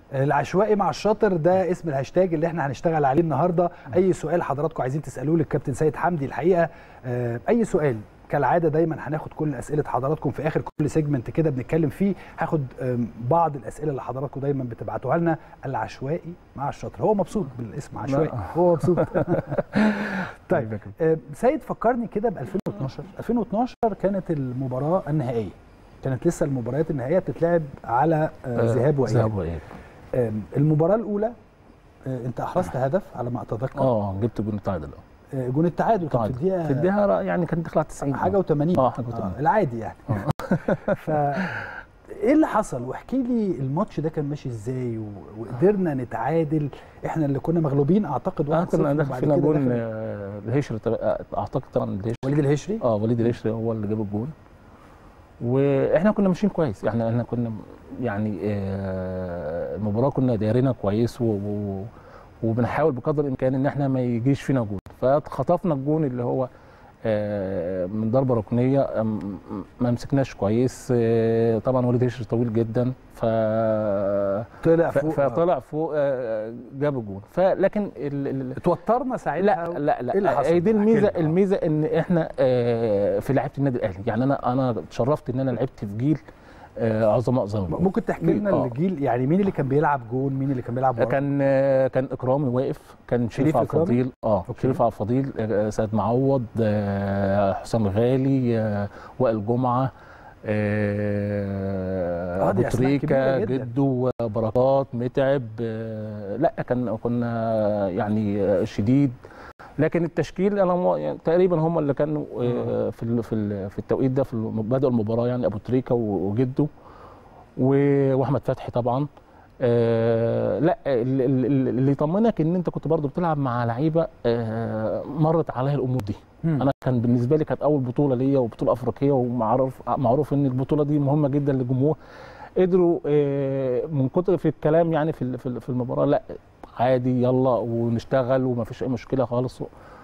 العشوائي مع الشاطر ده اسم الهاشتاج اللي احنا هنشتغل عليه النهارده اي سؤال حضراتكم عايزين تسالوه للكابتن سيد حمدي الحقيقه آه، اي سؤال كالعاده دايما هناخد كل اسئله حضراتكم في اخر كل سيجمنت كده بنتكلم فيه هاخد آم، بعض الاسئله اللي حضراتكم دايما بتبعتوها لنا العشوائي مع الشاطر هو مبسوط بالاسم عشوائي هو مبسوط طيب آه، سيد فكرني كده ب 2012 2012 كانت المباراه النهائيه كانت لسه المباريات النهائيه بتتلعب على آه، ذهاب واياب ذهاب واياب آم، المباراه الاولى آه، انت احرزت هدف على ما اتذكر اه جبت جون التعادل اه آه، جون التعادل كان في تعادل. الدقيقه في الدقيقه يعني كانت داخله على 90 حاجه و80 اه حاجه و80 العادي يعني ف ايه اللي حصل واحكي لي الماتش ده كان ماشي ازاي و... وقدرنا نتعادل احنا اللي كنا مغلوبين اعتقد اه 1-0 كنا داخل وبعد فينا كده جون دخل آه، الهشري طب- آه، اعتقد طبعا الهشري وليد الهشري اه وليد الهشري هو اللي جاب الجون واحنا كنا ماشيين كويس احنا احنا كنا يعني آه، المباراه كنا دايرينها كويس و... و... وبنحاول بقدر الامكان ان احنا ما يجيش فينا جون فخطفنا الجون اللي هو آه، من ضربه ركنيه آم، ما مسكناش كويس آه، طبعا وليد هشري طويل جدا ف طلع ف- فوق فطلع فوق آه، جاب الجون فلكن ال... ال... اتوترنا ساعتها لا لا لا إيه اللي حصل هي دي بقى؟ الميزه احكي لنا. الميزه ان احنا آه، في لعيبه النادي الاهلي يعني انا انا اتشرفت ان انا لعبت في جيل آه، عظماء زي ما بيقولوا. ممكن تحكي لنا آه. الجيل يعني مين اللي كان بيلعب جون مين اللي كان بيلعب ورا كان آه، كان اكرامي واقف كان شريف عبد إكرامي؟ الفضيل اه أوكي. شريف عبد الفضيل آه، سيد معوض آه، حسام غالي آه، وائل جمعه آه، آه، دي ابو أسماء كبيرة تريكه جداً. جدو آه، بركات متعب آه، لا كان كنا يعني آه، شديد لكن التشكيل انا مو- يعني تقريبا هم اللي كانوا آه، في ال- في ال- في التوقيت ده في الم- بدأوا المباراه يعني ابو تريكه و- وجده و- واحمد فتحي طبعا آه لا ال- ال- ال- اللي يطمنك ان انت كنت برضو بتلعب مع لعيبه آه مرت عليها الامور دي مم. انا كان بالنسبه لي كانت اول بطوله ليا وبطوله افريقيه ومعروف معروف ان البطوله دي مهمه جدا للجمهور قدروا آه من كتر في الكلام يعني في ال- في ال- في المباراه لا عادي يلا ونشتغل وما فيش اي مشكله خالص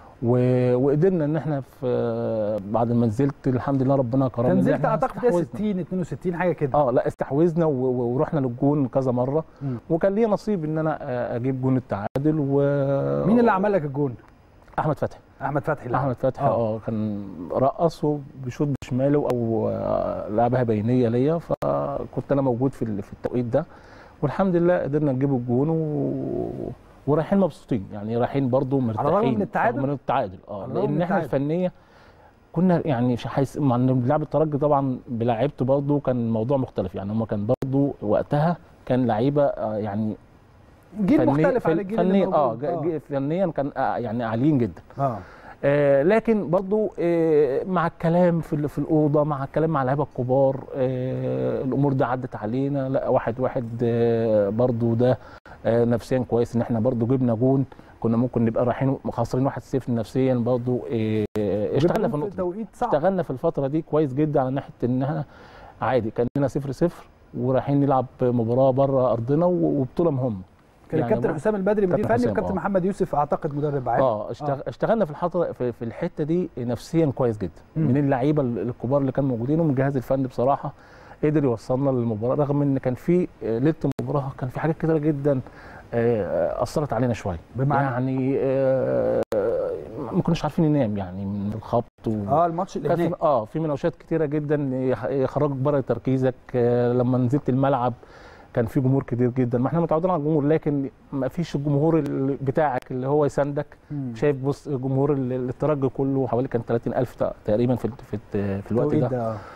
و- وقدرنا ان احنا في بعد ما نزلت الحمد لله ربنا كرمنا إن فنزلت إحنا اعتقد ده استحوذنا. 60 62 حاجه كده اه لا استحوذنا و- و- ورحنا للجون كذا مره مم. وكان ليا نصيب ان انا آه، اجيب جون التعادل و مين اللي عمل لك الجون احمد فتحي احمد فتحي اللي احمد فتحي آه. اه كان رقص وبيشوط بشماله او آه، لعبها بينيه ليا فكنت انا موجود في ال- في التوقيت ده والحمد لله قدرنا نجيب الجون و... ورايحين مبسوطين يعني رايحين برضو مرتاحين الرغم من التعادل؟ من التعادل اه على الرغم من لان احنا التعادل. الفنيه كنا يعني مش حيث مع ان بنلعب الترجي طبعا بلعيبته برضو كان الموضوع مختلف يعني هم كان برضو وقتها كان لعيبه آه، يعني جيل فني- مختلف عن فن- الجيل اللي فنيا اه موجود. ج- ج- فنيا كان آه، يعني عاليين جدا اه آه، لكن برضو آه، مع الكلام في ال- في الاوضه مع الكلام مع اللعيبه الكبار آه، الامور دي عدت علينا لا واحد واحد آه، برضو ده آه، نفسيا كويس ان احنا برضو جبنا جون كنا ممكن نبقى رايحين خاسرين 1-0 نفسيا برضو آه، اشتغلنا في النقطه دي. توقيت صعب اشتغلنا في الفتره دي كويس جدا على ناحيه انها عادي كان لنا 0-0 ورايحين نلعب مباراه بره ارضنا و- وبطوله مهمه كان يعني الكابتن برضو- حسام البدري مدير كابتن فني حسام، وكابتن آه. محمد يوسف اعتقد مدرب عام اه اشتغ... اشتغلنا في الحته في, في الحته دي نفسيا كويس جدا مم. من اللعيبه ال- الكبار اللي كانوا موجودين ومن الجهاز الفني بصراحه قدر يوصلنا للمباراه رغم ان كان في آه، ليله المباراه كان في حاجات كتيره جدا آه، اثرت علينا شويه بمعنى يعني آه، ما كناش عارفين ننام يعني من الخبط و... اه الماتش اللي كان هناك في اه في مناوشات كتيره جدا يخ- يخرجوك بره تركيزك آه، لما نزلت الملعب كان في جمهور كتير جدا ما احنا متعودين على الجمهور لكن ما فيش الجمهور اللي- بتاعك اللي هو يساندك مم. شايف بص جمهور ال- الترجي كله حوالي كان 30000 ت- تقريبا في في, في الوقت التوقيت ده آه.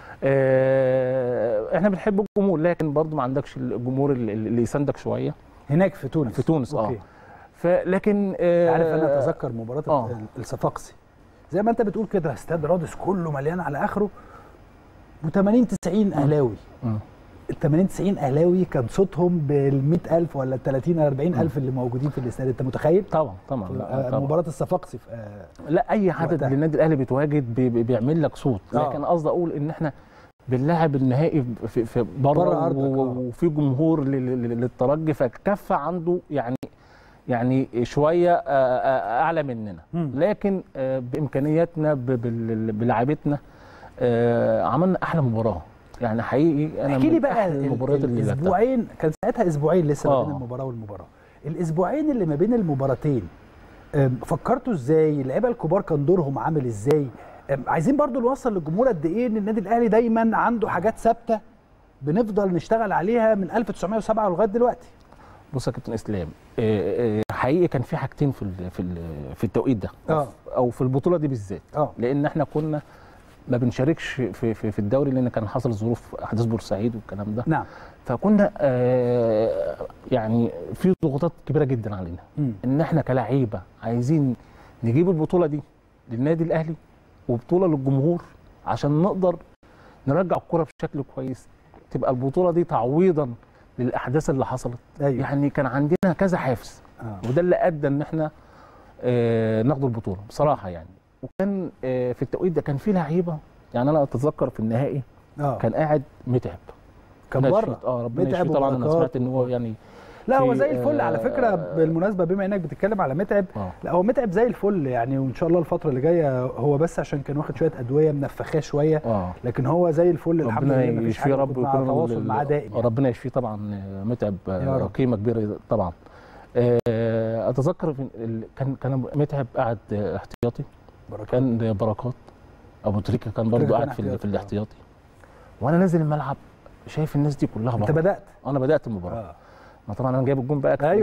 آه، احنا بنحب الجمهور لكن برضو ما عندكش الجمهور اللي اللي يساندك شويه هناك في تونس في تونس اه اوكي فلكن آه، عارف انا اتذكر مباراه آه. ال- الصفاقسي زي ما انت بتقول كده استاد رادس كله مليان على اخره و80 90 اهلاوي مم. ال 80 90 اهلاوي كان صوتهم بال 100000 ولا ال 30 40000 اللي موجودين في الاستاد انت متخيل؟ طبعا طبعا لا، آه، طبعا. مباراه الصفاقسي في آه، لا اي عدد وقتها. للنادي الاهلي بيتواجد بي- بي- بيعمل لك صوت آه. لكن قصدي اقول ان احنا بنلاعب النهائي في, في بره بره أرضك، و- آه. وفي جمهور لل- لل- للترجي فكفه عنده يعني يعني شويه آه، آه، اعلى مننا مم. لكن آه، بامكانياتنا ب- بال- بلعبتنا آه، عملنا احلى مباراه يعني حقيقي انا احكي لي من بقى أحلى ال- المباريات اللي لعبتها الاسبوعين كان ساعتها اسبوعين لسه ما بين آه. المباراه والمباراه الاسبوعين اللي ما بين المباراتين أم، فكرتوا ازاي اللعيبه الكبار كان دورهم عامل ازاي أم، عايزين برضو نوصل للجمهور قد ايه ان النادي الاهلي دايما عنده حاجات ثابته بنفضل نشتغل عليها من 1907 لغايه دلوقتي بص يا كابتن اسلام آه، آه، حقيقي كان في حاجتين في ال- في ال- في التوقيت ده آه. او في البطوله دي بالذات اه لان احنا كنا ما بنشاركش في في, في الدوري لان كان حصل ظروف احداث بورسعيد والكلام ده نعم فكنا آه، يعني في ضغوطات كبيره جدا علينا مم. ان احنا كلاعيبه عايزين نجيب البطوله دي للنادي الاهلي وبطوله للجمهور عشان نقدر نرجع الكره بشكل كويس تبقى البطوله دي تعويضا للاحداث اللي حصلت ايوه يعني كان عندنا كذا حافز آه. وده اللي ادى ان احنا آه، ناخد البطوله بصراحه يعني وكان آه، في التوقيت ده كان في لعيبه يعني انا اتذكر في النهائي اه كان قاعد متعب كان ربنا بره يشفيه. اه ربنا متعب يشفيه طبعا انا وبركات سمعت ان هو يعني لا هو في، زي الفل على آه، فكره بالمناسبه بما انك بتتكلم على متعب اه لا هو متعب زي الفل يعني وان شاء الله الفتره اللي جايه هو بس عشان كان واخد شويه ادويه منفخاه شويه اه لكن هو زي الفل الحمد ربنا لله مفيش يشفيه حاجه يا رب كنت مع ويكون تواصل ال- معاه دائم يعني. ربنا يشفيه طبعا آه، متعب آه، يا رب. قيمه كبيره طبعا آه، اتذكر في ال- كان كان متعب قاعد آه، احتياطي بركات. كان بركات ابو تريكه كان برضه تريكة كان قاعد في, ال- احتياطي، في آه. الاحتياطي وانا نازل الملعب شايف الناس دي كلها انت بره بدات انا بدات المباراه اه ما طبعا انا جايب الجون بقى ايوه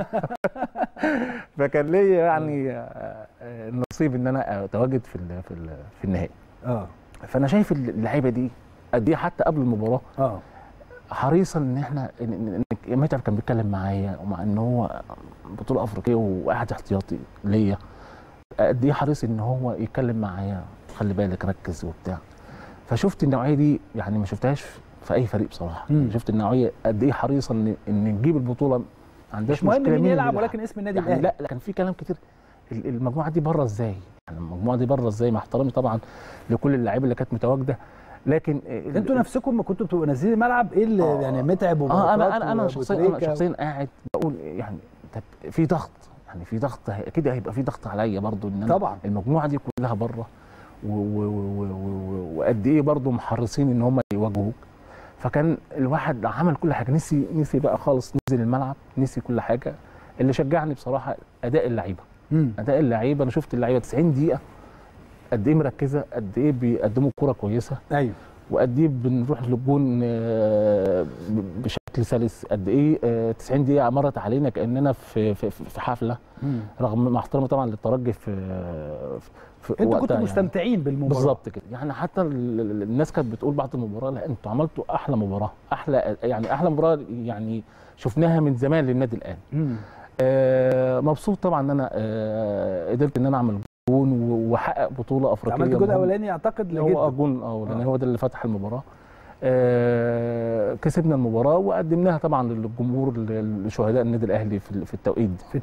فكان ليا يعني آه، آه، النصيب ان انا اتواجد في ال- في ال- في النهائي اه فانا شايف اللعيبه دي قد ايه حتى قبل المباراه اه حريصا ان احنا إن- ان إن متعب كان بيتكلم معايا ومع ان هو بطوله افريقيه وقاعد احتياطي ليا قد ايه حريص ان هو يتكلم معايا خلي بالك ركز وبتاع فشفت النوعيه دي يعني ما شفتهاش في اي فريق بصراحه مم. شفت النوعيه قد ايه حريصه ان ان نجيب البطوله ما عندهاش مش مهم مشكله مين يلعب اللي ولكن اسم النادي يعني الاهلي لا لا كان في كلام كتير ال- المجموعه دي بره ازاي يعني المجموعه دي بره ازاي مع احترامي طبعا لكل اللعيبه اللي كانت متواجده لكن ال- انتوا نفسكم ما كنتوا بتبقوا نازلين الملعب ايه اللي آه. يعني متعب اه انا وبركات انا انا وأبو شخصيا انا تريكة. شخصيا قاعد بقول يعني طب في ضغط يعني في ضغط اكيد هيبقى في ضغط عليا برضو ان انا طبعا المجموعه دي كلها بره و- و- و- و- و- وقد ايه برضو محرصين ان هم يواجهوك فكان الواحد عمل كل حاجه نسي نسي بقى خالص نزل الملعب نسي كل حاجه اللي شجعني بصراحه اداء اللعيبه مم. اداء اللعيبه انا شفت اللعيبه 90 دقيقه قد ايه مركزه قد ايه بيقدموا كوره كويسه ايوه وقد ايه بنروح للجون آه، ب- بشكل سلس قد ايه آه، 90 دقيقه مرت علينا كاننا في في, في حفله مم. رغم مع احترامي طبعا للترجي في في انتوا وقتها كنتوا يعني. مستمتعين بالمباراه بالظبط كده يعني حتى ال- ال- الناس كانت بتقول بعد المباراه لا انتوا عملتوا احلى مباراه احلى يعني احلى مباراه يعني شفناها من زمان للنادي الاهلي مم. آه مبسوط طبعا ان انا آه قدرت ان انا اعمل جون و- واحقق بطوله افريقيه عملت جول مهمة. اولاني اعتقد هو لجده جون اه لان آه. هو ده اللي فتح المباراه آه كسبنا المباراه وقدمناها طبعا للجمهور لشهداء النادي الاهلي في في التوقيت ده